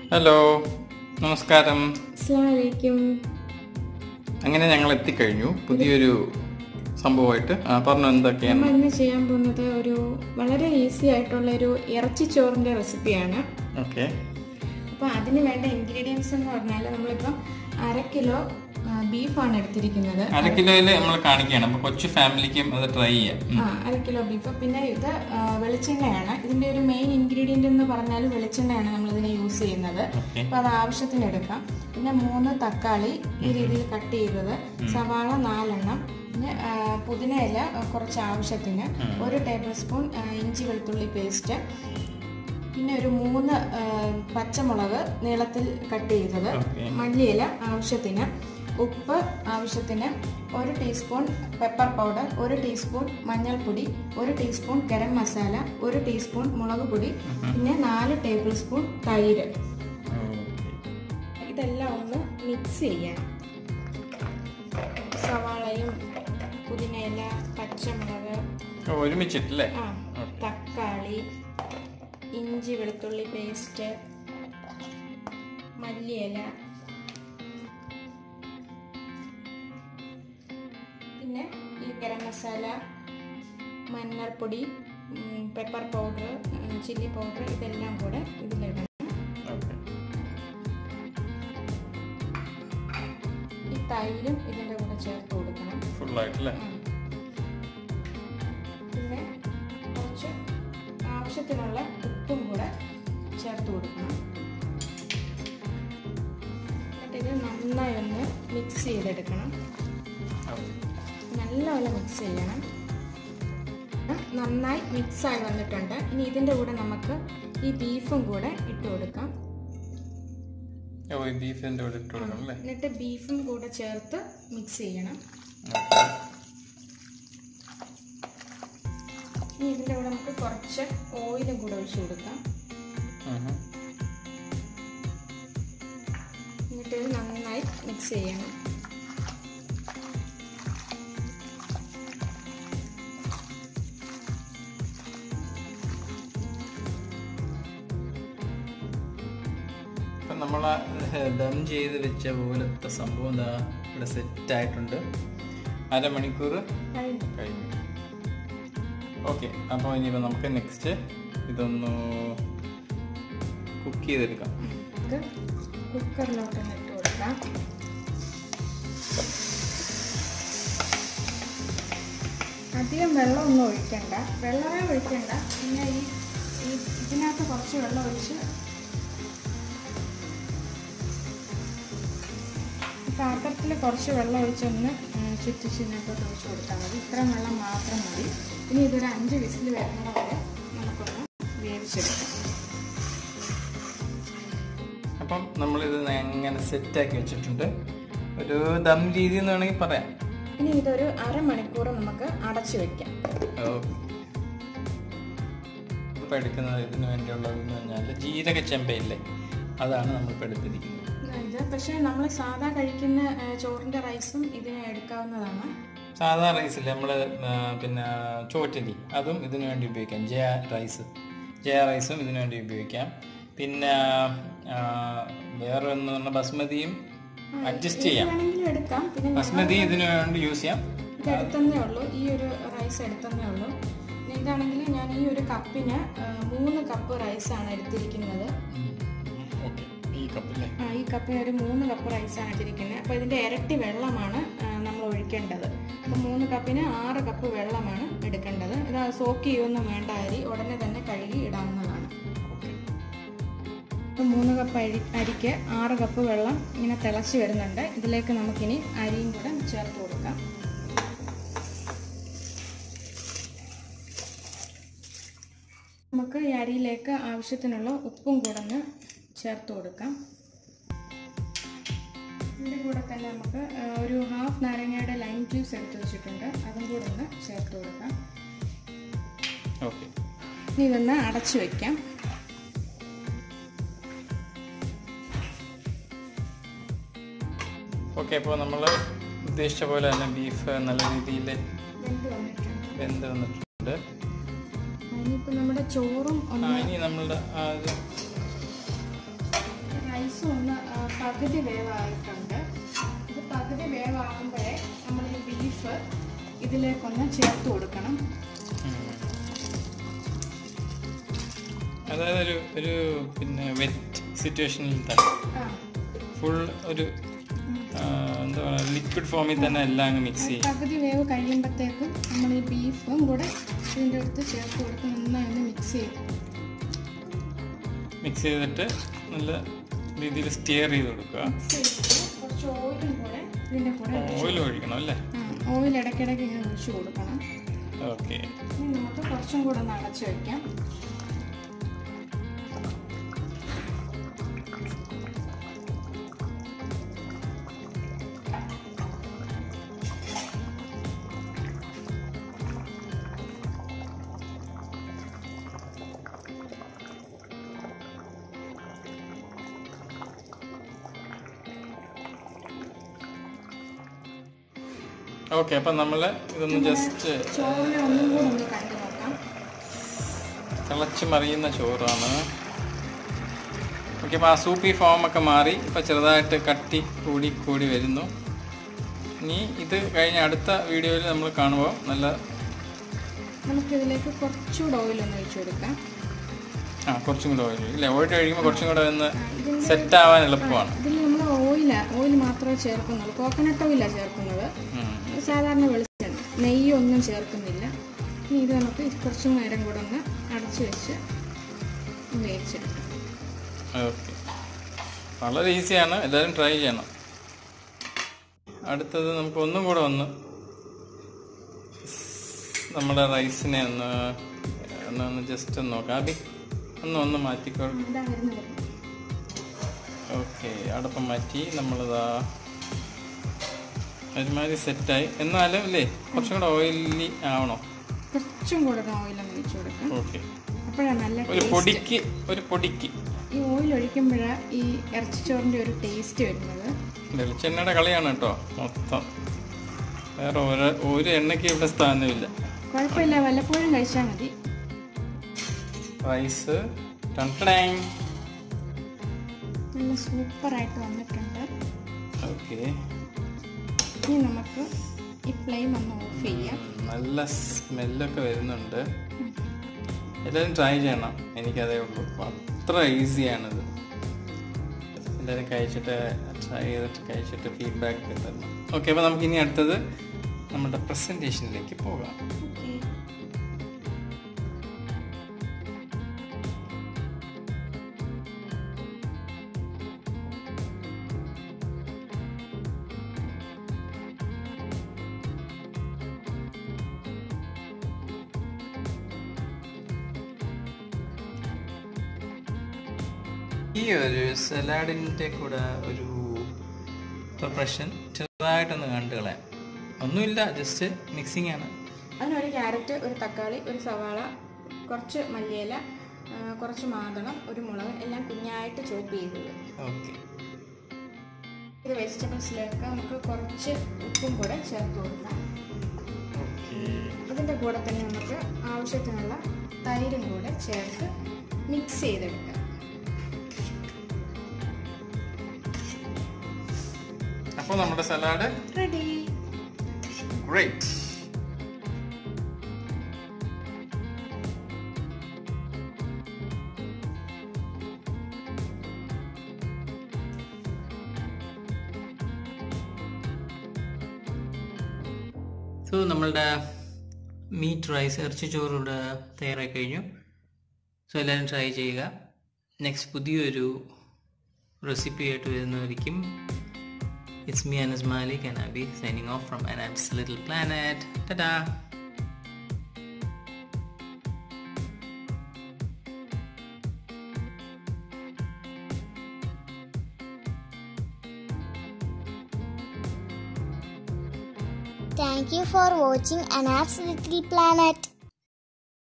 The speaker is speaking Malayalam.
ഹലോ നമസ്കാരം അസ്സലാമലൈക്കും അങ്ങനെ ഞങ്ങൾ എത്തിക്കഴിഞ്ഞു പുതിയൊരു സംഭവമായിട്ട് ആ, പറഞ്ഞു എന്തൊക്കെയാണ് നമ്മൾ ഇന്ന് ചെയ്യാൻ പോകുന്നത് ഒരു വളരെ ഈസി ആയിട്ടുള്ള ഒരു ഇറച്ചിച്ചോറിൻ്റെ റെസിപ്പിയാണ് ഓക്കെ അപ്പോൾ അതിന് വേണ്ട ഇൻഗ്രീഡിയൻസ് എന്ന് പറഞ്ഞാൽ നമ്മളിപ്പം അര കിലോ ബീഫാണ് എടുത്തിരിക്കുന്നത് അര കിലോയിൽ നമ്മൾ കാണിക്കുകയാണ് അപ്പോൾ കൊച്ചു ഫാമിലിക്കും അത് ട്രൈ ചെയ്യാം ഉം. ആ അര കിലോ ബീഫ് പിന്നെ ഇത് ആ, വെളിച്ചെണ്ണയാണ് ഇതിൻ്റെ ഒരു മെയിൻ ഇൻഗ്രീഡിയൻ്റ് എന്ന് പറഞ്ഞാൽ വെളിച്ചെണ്ണയാണ് നമ്മളിതിനെ യൂസ് ചെയ്യുന്നത് ഓക്കെ അപ്പോൾ അത് ആവശ്യത്തിന് എടുക്കാം പിന്നെ മൂന്ന് തക്കാളി ഈ രീതിയിൽ കട്ട് ചെയ്തത് സവാള നാലെണ്ണം പിന്നെ ആ, പുതിന ഇല ആ, കുറച്ച് ആവശ്യത്തിന് ഒരു ടേബിൾ സ്പൂൺ ആ, ഇഞ്ചി വെളുത്തുള്ളി പേസ്റ്റ് പിന്നെ ഒരു മൂന്ന് ആ, പച്ചമുളക് നീളത്തിൽ കട്ട് ചെയ്തത് ഓക്കെ മല്ലിയില ആവശ്യത്തിന് ഉപ്പ് ആവശ്യത്തിന് ഒരു ടീസ്പൂൺ പെപ്പർ പൗഡർ ഒരു ടീസ്പൂൺ മഞ്ഞൾപ്പൊടി ഒരു ടീസ്പൂൺ ഗരം മസാല ഒരു ടീസ്പൂൺ മുളക് പൊടി പിന്നെ നാല് ടേബിൾ സ്പൂൺ തൈര് ഇതെല്ലാം ഒന്ന് മിക്സ് ചെയ്യണം സവാളയും പുതിനയില പച്ചമുളക് ഓ, ഒരുമിച്ചിട്ടല്ലേ ആ തക്കാളി ഇഞ്ചി വെളുത്തുള്ളി പേസ്റ്റ് മല്ലിയില പിന്നെ ഈ ഗരം മസാല മഞ്ഞൾപ്പൊടി ഉം, പെപ്പർ പൗഡർ ഉം, ചില്ലി പൗഡർ ഇതെല്ലാം കൂടെ ഇതിലിടണം ഓക്കെ ഈ തൈരും ഇതിൻ്റെ കൂടെ ചേർത്ത് കൊടുക്കണം ഫുള്ളായിട്ടല്ലേ ഉം. പിന്നെ കുറച്ച് ആവശ്യത്തിനുള്ള ഉപ്പും കൂടെ ചേർത്ത് കൊടുക്കണം എന്നിട്ട് ഇത് നന്നായി ഒന്ന് മിക്സ് ചെയ്തെടുക്കണം നല്ലപോലെ മിക്സ് ചെയ്യണം നന്നായി മിക്സായി വന്നിട്ടുണ്ട് ഇനി ഇതിൻ്റെ കൂടെ നമുക്ക് ഈ ബീഫും കൂടെ ഇട്ട് കൊടുക്കാം ഓ ഈ ബീഫിൻ്റെ കൂടെ ഇട്ട് കൊടുക്കണം അല്ലേ എന്നിട്ട് ബീഫും കൂടെ ചേർത്ത് മിക്സ് ചെയ്യണം ഇനി ഇതിൻ്റെ കൂടെ നമുക്ക് കുറച്ച് ഓയിലും കൂടെ ഒഴിച്ചു കൊടുക്കാം എന്നിട്ട് ഇത് നന്നായി മിക്സ് ചെയ്യണം അപ്പം നമ്മൾ ദം ചെയ്ത് വെച്ച പോലത്തെ സംഭവം എന്താ ഇവിടെ സെറ്റ് ആയിട്ടുണ്ട് അരമണിക്കൂർ കഴിഞ്ഞു കഴിഞ്ഞു ഓക്കെ അപ്പോൾ ഇനിയിപ്പോൾ നമുക്ക് നെക്സ്റ്റ് ഇതൊന്ന് കുക്ക് ചെയ്തെടുക്കാം ഇത് കുക്കറിലോട്ടൊന്ന് ഇട്ട് കൊടുക്കാം അധികം വെള്ളമൊന്നും ഒഴിക്കണ്ട വെള്ളമേ ഒഴിക്കണ്ട പിന്നെ ഈ ഈ ഇതിനകത്ത് കുറച്ച് വെള്ളം ഒഴിച്ച് ഈ പാത്രത്തിൽ കുറച്ച് വെള്ളം ഒഴിച്ചൊന്ന് ഉം, ചുറ്റിച്ച് ഇതിനകത്തോട്ട് ഒഴിച്ച് കൊടുത്താൽ മതി ഇത്രയും വെള്ളം മാത്രം മതി ഇനി ഇതൊരു അഞ്ച് വിസിൽ വരുന്നത് വരെ നമുക്കൊന്ന് വേവിച്ചെടുക്കാം അപ്പം നമ്മളിത് അങ്ങനെ സെറ്റാക്കി വെച്ചിട്ടുണ്ട് ഒരു ദം രീതി എന്ന് വേണമെങ്കിൽ പറയാം ഇനി ഇതൊരു അരമണിക്കൂർ നമുക്ക് അടച്ചു വെക്കാം ഇപ്പോൾ എടുക്കുന്നത് ഇതിന് വേണ്ടിയുള്ളതെന്ന് പറഞ്ഞാൽ ജീരക ചെമ്പയില്ലേ അതാണ് നമ്മളിപ്പോൾ എടുത്തിരിക്കുന്നത് ഇത് പക്ഷേ നമ്മൾ സാധാ കഴിക്കുന്ന ആ, ചോറിന്റെ റൈസും ഇതിന് എടുക്കാവുന്നതാണ് സാധാ റൈസില്ലേ നമ്മൾ പിന്നെ ചോറ്റരി അതും ഇതിനു വേണ്ടി ഉപയോഗിക്കാം ജയ റൈസ് ജയ റൈസും ഇതിനു വേണ്ടി ഉപയോഗിക്കാം പിന്നെ ആ, വേറെ ഒന്ന് പറഞ്ഞാൽ ബസ്മതിയും അഡ്ജസ്റ്റ് ചെയ്യാം വേണമെങ്കിലും എടുക്കാം പിന്നെ ഞാൻ ബസ്മതി ഇതിനു വേണ്ടി യൂസ് ചെയ്യാം ഇത് എടുത്തന്നേ ഉള്ളൂ ഈ ഒരു റൈസ് എടുത്തന്നേ ഉള്ളൂ പിന്നെ ഇതാണെങ്കിൽ ഞാൻ ഈ ഒരു കപ്പിന് ആ, മൂന്ന് കപ്പ് റൈസാണ് എടുത്തിരിക്കുന്നത് ഓക്കെ ഈ കപ്പില്ലേ ആ, ഈ കപ്പിന് ഒരു മൂന്ന് കപ്പ് റൈസാണ് എടുത്തിരിക്കുന്നത് അപ്പോൾ ഇതിൻ്റെ ഇരട്ടി വെള്ളമാണ് ആ, നമ്മൾ ഒഴിക്കേണ്ടത് അപ്പോൾ മൂന്ന് കപ്പിന് ആറ് കപ്പ് വെള്ളമാണ് എടുക്കേണ്ടത് ഇത് സോക്ക് ചെയ്യുമൊന്നും വേണ്ട അരി ഉടനെ തന്നെ കഴുകി ഇടാവുന്നതാണ് ഓക്കെ അപ്പോൾ മൂന്ന് കപ്പ് അരി അരിക്ക് ആറ് കപ്പ് വെള്ളം ഇങ്ങനെ തിളച്ച് വരുന്നുണ്ട് ഇതിലേക്ക് നമുക്കിനി അരിയും കൂടെ ചേർത്ത് കൊടുക്കാം നമുക്ക് ഈ അരിയിലേക്ക് ആവശ്യത്തിനുള്ള ഉപ്പും കൂടെ ഒന്ന് ചേർത്ത് കൊടുക്കാം ഇതിൻ്റെ കൂടെ തന്നെ നമുക്ക് ആ, ഒരു ഹാഫ് നാരങ്ങയുടെ ലൈം ജ്യൂസ് എടുത്ത് വെച്ചിട്ടുണ്ട് അതും കൂടെ ഒന്ന് ചേർത്ത് കൊടുക്കാം ഓക്കെ ഇനി ഇതൊന്ന് അടച്ചു വയ്ക്കാം ഓക്കെ അപ്പോൾ നമ്മൾ ഉദ്ദേശിച്ച പോലെ തന്നെ ബീഫ് നല്ല രീതിയിൽ വെന്ത് വന്നിട്ടുണ്ട് വെന്ത് വന്നിട്ടുണ്ട് ഇനിയിപ്പോൾ നമ്മുടെ ചോറും ആ ഒന്ന് ഇനി നമ്മളുടെ ആ ഇത് പകുതി വേവായിട്ടുണ്ട് ഇത് പകുതി വേവാകുമ്പോഴേ നമ്മൾ ഈ ബീഫ് ഇതിലേക്കൊന്ന് ചേർത്ത് കൊടുക്കണം അതായത് ഒരു ഒരു പിന്നെ വെറ്റ് സിറ്റുവേഷനിൽ തന്നെ ആ ഫുൾ ഒരു ആ, എന്താ പറയുക ലിക്വിഡ് ഫോമിൽ തന്നെ എല്ലാം അങ്ങ് മിക്സ് ചെയ്യും പകുതി വേവ് കഴിയുമ്പോഴത്തേക്കും നമ്മൾ ഈ ബീഫും കൂടെ ഇതിൻ്റെ അടുത്ത് ചേർത്ത് കൊടുത്ത് നന്നായി ഒന്ന് മിക്സ് ചെയ്യും മിക്സ് ചെയ്തിട്ട് നല്ല രീതിയിൽ സ്റ്റിയർ ചെയ്ത് കൊടുക്കുക മിക്സ് ചെയ്തിട്ട് കുറച്ച് ഓയിലും കൂടെ ഇതിൻ്റെ കൂടെ ഓയിൽ ഒഴിക്കണം അല്ലേ ഓയിൽ ഇടയ്ക്കിടയ്ക്ക് ഇങ്ങനെ ഒഴിച്ച് കൊടുക്കണം ഓക്കെ ഇനി നമുക്ക് കുറച്ചും കൂടെ ഒന്ന് അടച്ച് വയ്ക്കാം ഓക്കെ അപ്പം നമ്മൾ ഇതൊന്ന് ജസ്റ്റ് ചോറിനെ ഒന്നും കൂടെ ഒന്ന് കണ്ടു നോക്കാം തിളച്ച് മറിയുന്ന ചോറാണ് ഓക്കെ അപ്പോൾ ആ സൂപ്പി ഫോമൊക്കെ മാറി ഇപ്പോൾ ചെറുതായിട്ട് കട്ടി കൂടി കൂടി വരുന്നു ഇനി ഇത് കഴിഞ്ഞ അടുത്ത വീഡിയോയിൽ നമ്മൾ കാണുമ്പോൾ നല്ല നമുക്കിതിലേക്ക് കുറച്ചുകൂടെ ഓയിൽ ഒന്ന് ഒഴിച്ചു കൊടുക്കാം ആ കുറച്ചും കൂടെ ഓയിൽ ഇല്ല ഓയിൽ കഴിക്കുമ്പോൾ കുറച്ചും കൂടെ ഒന്ന് സെറ്റ് ആവാൻ എളുപ്പമാണ് ഇതിൽ നമ്മൾ ഓയില ഓയിൽ മാത്രമേ ചേർക്കുന്നുള്ളൂ കോക്കനട്ട് ഓയിലാണ് ചേർക്കുന്നത് ഉം. സാധാരണ വെളിച്ചെണ്ണ നെയ്യൊന്നും ചേർക്കുന്നില്ല ഇനി ഇത് നമുക്ക് കുറച്ച് നേരം കൂടെ ഒന്ന് അടച്ചു വെച്ച് വേവിച്ചെടുക്കാം ഓക്കെ വളരെ ഈസിയാണ് എല്ലാവരും ട്രൈ ചെയ്യണം അടുത്തത് നമുക്ക് ഒന്നും കൂടെ ഒന്ന് നമ്മുടെ റൈസിനെ ഒന്ന് ഒന്ന് ഒന്ന് ജസ്റ്റ് ഒന്ന് നോക്കാം അബി ഒന്ന് ഒന്ന് മാറ്റിക്കോ ഇതാ വരുന്നത് ഓക്കെ അടുപ്പം മാറ്റി നമ്മളിതാ ഒരുമാതിരി സെറ്റായി എന്നാലും ഇല്ലേ കുറച്ചും കൂടെ ഓയിലി ആവണോ കുറച്ചും കൂടെ ഓയിൽ ഒന്ന് ഒഴിച്ചു കൊടുക്കാം ഓക്കെ അപ്പോഴാണ് നല്ല ഒരു ടേസ്റ്റ് പൊടിക്ക് ഒരു പൊടിക്ക് ഈ ഓയിൽ ഒഴിക്കുമ്പോഴാണ് ഈ ഇറച്ചിച്ചോറിൻ്റെ ഒരു ടേസ്റ്റ് വരുന്നത് വെളിച്ചെണ്ണയുടെ കളിയാണ് കേട്ടോ മൊത്തം വേറെ ഒരു ഒരു എണ്ണയ്ക്ക് ഇവിടെ സ്ഥാനമില്ല കുഴപ്പമില്ല വല്ലപ്പോഴും കഴിച്ചാൽ മതി റൈസ് ടൺടടാങ് നല്ല സൂപ്പറായിട്ട് വന്നിട്ടുണ്ട് ഓക്കെ ഇനി നമുക്ക് ഈ ഫ്ലെയിം ഒന്ന് ഓഫ് ചെയ്യാം നല്ല സ്മെല്ലൊക്കെ വരുന്നുണ്ട് എല്ലാവരും ട്രൈ ചെയ്യണം എനിക്കതേ ഉള്ളൂ അത്ര ഈസിയാണിത് എല്ലാവരും കഴിച്ചിട്ട് ട്രൈ ചെയ്തിട്ട് കഴിച്ചിട്ട് ഫീഡ്ബാക്ക് തരണം ഓക്കെ അപ്പോൾ നമുക്ക് ഇനി അടുത്തത് നമ്മുടെ പ്രസൻറ്റേഷനിലേക്ക് പോകാം ഓക്കെ ഈ ഒരു സലാഡിൻ്റെ കൂടെ ഒരു പ്രിപ്പറേഷൻ ചെറുതായിട്ടൊന്ന് കണ്ടു കളയാം ഒന്നുമില്ല ജസ്റ്റ് മിക്സിംഗ് ആണ് അതിനൊരു ക്യാരറ്റ് ഒരു തക്കാളി ഒരു സവാള കുറച്ച് മല്ലിയില ആ, കുറച്ച് മാതളം ഒരു മുളക് എല്ലാം കുഞ്ഞായിട്ട് ചോപ്പ് ചെയ്തത് ഓക്കെ ഇത് വെജിറ്റബിൾസിലേക്ക് നമുക്ക് കുറച്ച് ഉപ്പും കൂടെ ചേർത്ത് കൊടുക്കാം അതിൻ്റെ കൂടെ തന്നെ നമുക്ക് ആവശ്യത്തിനുള്ള തൈരും കൂടെ ചേർത്ത് മിക്സ് ചെയ്തെടുക്കാം അപ്പോൾ നമ്മുടെ സലാഡ് റെഡി ഗ്രേറ്റ് സോ നമ്മളുടെ മീറ്റ് റൈസ് ഇറച്ചി ചോറിവിടെ തയ്യാറായി കഴിഞ്ഞു സോ എല്ലാവരും ട്രൈ ചെയ്യുക നെക്സ്റ്റ് പുതിയൊരു റെസിപ്പി ആയിട്ട് വരുന്നതായിരിക്കും It's me, Anas Malik, and I'll be signing off from Anab's Little Planet. Ta-da! Thank you for watching Anap's Little Planet.